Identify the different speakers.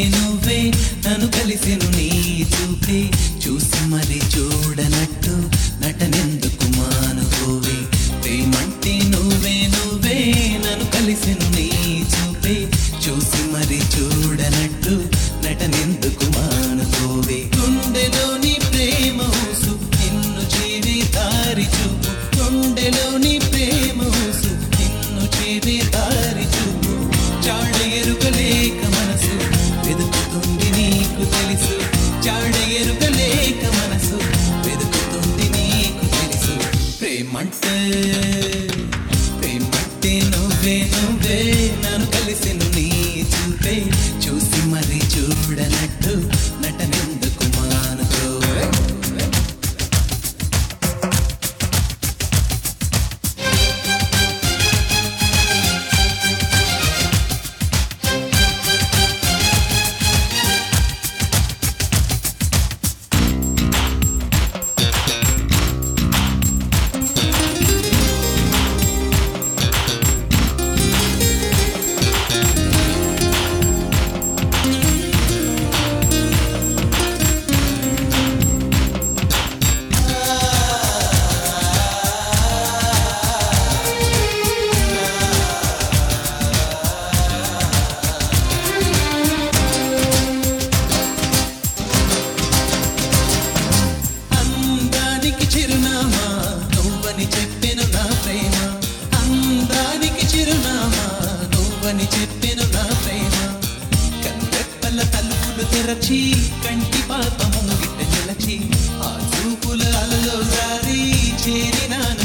Speaker 1: నువ్వే నన్ను కలిసెను నీ చూపే చూసి మరి చూడనట్టు నటనెందుకు మానుకోవే ప్రేమంటే నువ్వే నువ్వే నన్ను కలిసెను నీ చూపే చూసి మరి చూడనట్టు నటనెందుకు మానుకోవే గుండెలోని ప్రేమ ఊసు నిన్ను చేరే దారి చూపు గుండెలోని ప్రేమ ఊసు నిన్ను చేరే దారి చూపు చాడ ఎరుకలేక మనసు వెతుకుతుంది నీకు తెలుసు చాడ ఎరుకలేక మనసు వెతుకుతుంది నీకు తెలుసు ప్రేమంటే ప్రేమంటే నువ్వే నువ్వే నన్ను కలిసెను నీ చూపే చూసి మరి చూడనట్టు నటనెందుకు మానుకోవే అందానికి చిరునామా నువ్వని చెప్పెను నా ప్రేమ అందానికి చిరునామా నువ్వని చెప్పెను నా ప్రేమ కన్నెప్పల తలుపులు తెరచి కంటి పాప ముంగిట నిలచి ఆ చూపుల అలలో జారి చేరినాను